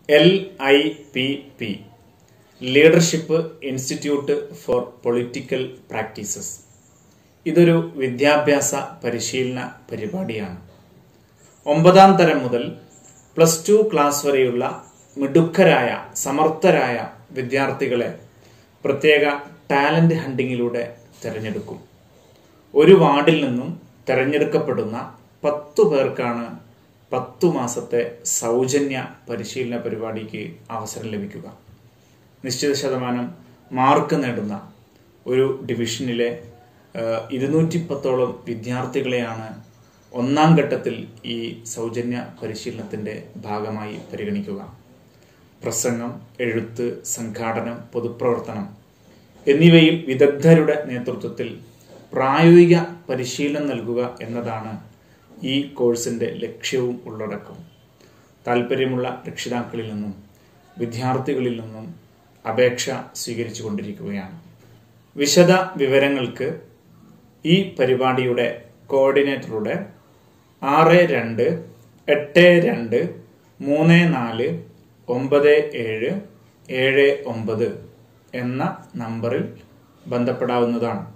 L I P P leadership institute for political practices ഇതൊരു വിദ്യാഭ്യാസ പരിശീലന പരിപാടിയാണ് ഒമ്പതാം തരം മുതൽ പ്ലസ് ടു ക്ലാസ് വരെയുള്ള മിടുക്കരായ സമർത്ഥരായ വിദ്യാർത്ഥികളെ പ്രത്യേക ടാലന്റ് ഹണ്ടിങ്ങിലൂടെ തിരഞ്ഞെടുക്കും ഒരു വാർഡിൽ നിന്നും തിരഞ്ഞെടുക്കപ്പെടുന്ന പത്തു പേർക്കാണ് പത്തു മാസത്തെ സൗജന്യ പരിശീലന പരിപാടിക്ക് അവസരം ലഭിക്കുക നിശ്ചിത ശതമാനം മാർക്ക് നേടുന്ന ഒരു ഡിവിഷനിലെ ഇരുന്നൂറ്റി പത്തോളം വിദ്യാർത്ഥികളെയാണ് ഒന്നാം ഘട്ടത്തിൽ ഈ സൗജന്യ പരിശീലനത്തിന്റെ ഭാഗമായി പരിഗണിക്കുക പ്രസംഗം എഴുത്ത് സംഘാടനം പൊതുപ്രവർത്തനം എന്നിവയിൽ വിദഗ്ധരുടെ നേതൃത്വത്തിൽ പ്രായോഗിക പരിശീലനം നൽകുക എന്നതാണ് ഈ കോഴ്സിന്റെ ലക്ഷ്യവും ഉള്ളടക്കവും താല്പര്യമുള്ള രക്ഷിതാക്കളിൽ നിന്നും വിദ്യാർത്ഥികളിൽ നിന്നും അപേക്ഷ സ്വീകരിച്ചു കൊണ്ടിരിക്കുകയാണ് വിശദ വിവരങ്ങൾക്ക് ഈ പരിപാടിയുടെ കോർഡിനേറ്ററുടെ ആറ് രണ്ട് എട്ട് രണ്ട് മൂന്ന് നാല് ഒമ്പത് ഏഴ് ഏഴ് ഒമ്പത് എന്ന നമ്പറിൽ ബന്ധപ്പെടാവുന്നതാണ്